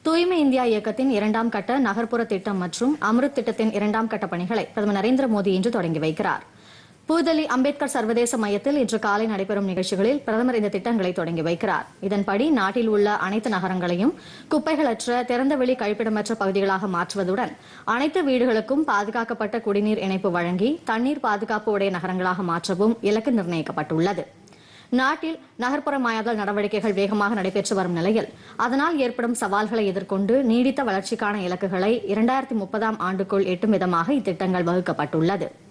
தூய்மை இந்தியா இயக்கத்தின் இரண்டாம் கட்ட நகர்ப்புற திட்டம் மற்றும் அம்ருத் திட்டத்தின் இரண்டாம் கட்ட பணிகளை பிரதமர் நரேந்திர மோடி இன்று தொடங்கி வைக்கிறார் புதுதில்லி அம்பேத்கர் சர்வதேச மையத்தில் இன்று காலை நடைபெறும் நிகழ்ச்சிகளில் பிரதமர் இந்த திட்டங்களை தொடங்கி வைக்கிறார் இதன்படி நாட்டில் உள்ள அனைத்து நகரங்களையும் குப்பைகளற்ற திறந்தவெளி கழிப்பிடமற்ற பகுதிகளாக மாற்றுவதுடன் அனைத்து வீடுகளுக்கும் பாதுகாக்கப்பட்ட குடிநீர் இணைப்பு வழங்கி தண்ணீர் பாதுகாப்பு உடைய நகரங்களாக மாற்றவும் இலக்கு நிர்ணயிக்கப்பட்டுள்ளது நாட்டில் நகர்ப்புறமயமாதல் நடவடிக்கைகள் வேகமாக நடைபெற்று வரும் நிலையில் அதனால் ஏற்படும் சவால்களை எதிர்கொண்டு நீடித்த வளர்ச்சிக்கான இலக்குகளை இரண்டாயிரத்தி முப்பதாம் ஆண்டுக்குள் எட்டும் விதமாக இத்திட்டங்கள் வகுக்கப்பட்டுள்ளது